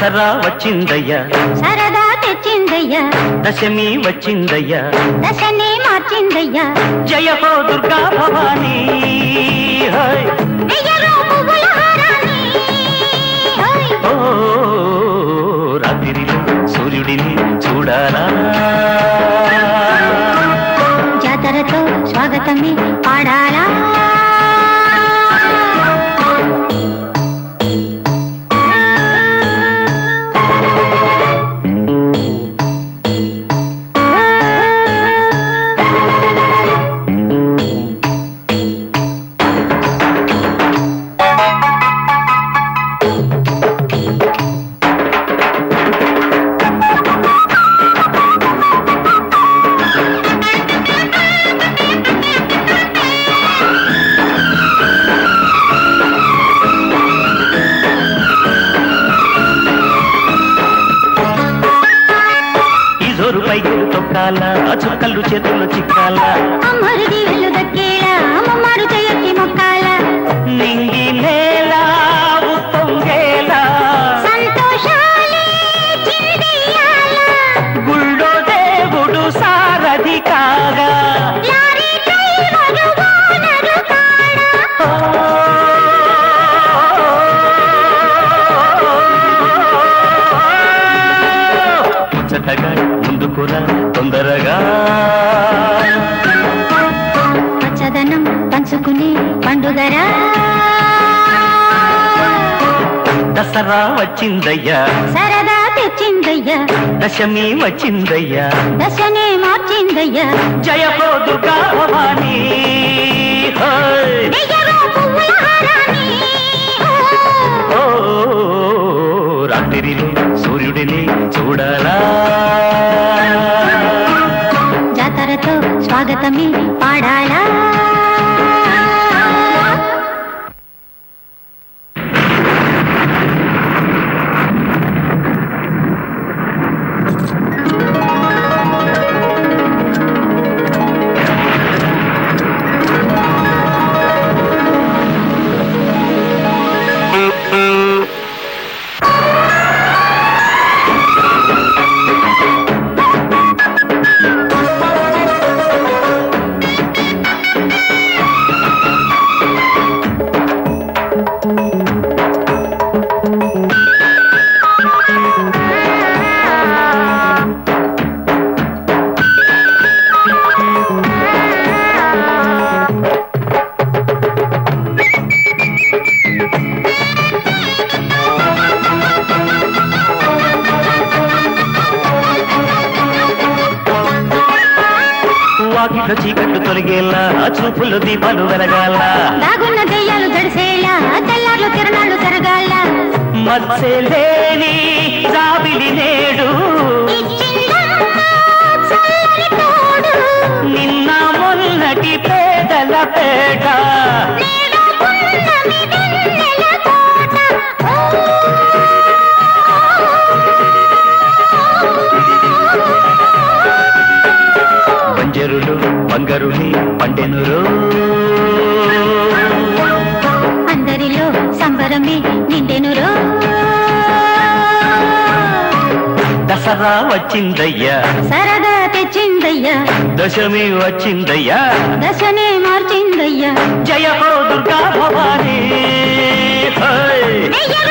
దసరా వచ్చిందయ్యా సరదా తెచ్చిందయ్యా దశమి వచ్చిందయ్యా దశనే మార్చిందయ్యా జయ హో దుర్గా భవానీ హై. వెయ్యరు పువ్వుల హారాన్ని. హోయ్. ఓ రాత్రిలో సూర్యుడిని చూడాలా జాతరతో స్వాగతమే పాడాలా ఈ జోరు పైకి తొక్కాలా ఆ చుక్కలు చేతుల్లో చిక్కాలా అమ్మరుది వెళ్ళు దక్కేలా అమ్మమ్మారు చేయొచ్చి మొక్కాల నింగి నేల ఉప్పొంగేలా సంతోషాలే చిందియాల గుళ్ళో దేవుడు సారథి కాగా లారీ డ్రైవరు ఓనరు కాడా ముచ్చటగా ముందుకురా తొందరగా పచ్చదనం పంచుకునే పండుగరా దసరా వచ్చిందయ్యా సరదా తెచ్చిందయ్యా దశమి వచ్చిందయ్యా దశనే మార్చిందయ్యా జయ హో దుర్గా భవానీ హై. వెయ్యరు పువ్వుల హారాన్ని. ఓ రాత్రిలో సూర్యుడిని చూడాలా జాతరతో స్వాగతమే పాడాలా వాకిట్లో చీకట్లు తొలగేలా ఆ చూపుల్లో దీపాలు వెలగాల బాగున్న దెయ్యాలు జడిసేలా తెల్లార్లు తిరణాలు జరగాల మత్స్యలేని జాబిలి నేడు ఇచ్చిందమ్మా చల్లని తోడు. నిన్న మొన్నటి పేదల పేట నేడు పున్నమి వెన్నెల కోట. బంజరులు బంగరుని పండెనురు అందరిలో సంబరమే నిండెనురో దసరా వచ్చిందయ్యా సరదా తెచ్చిందయ్యా దశమి వచ్చిందయ్యా దశనే మార్చిందయ్యా జయ హో దుర్గా భవానీ హై. వెయ్యరు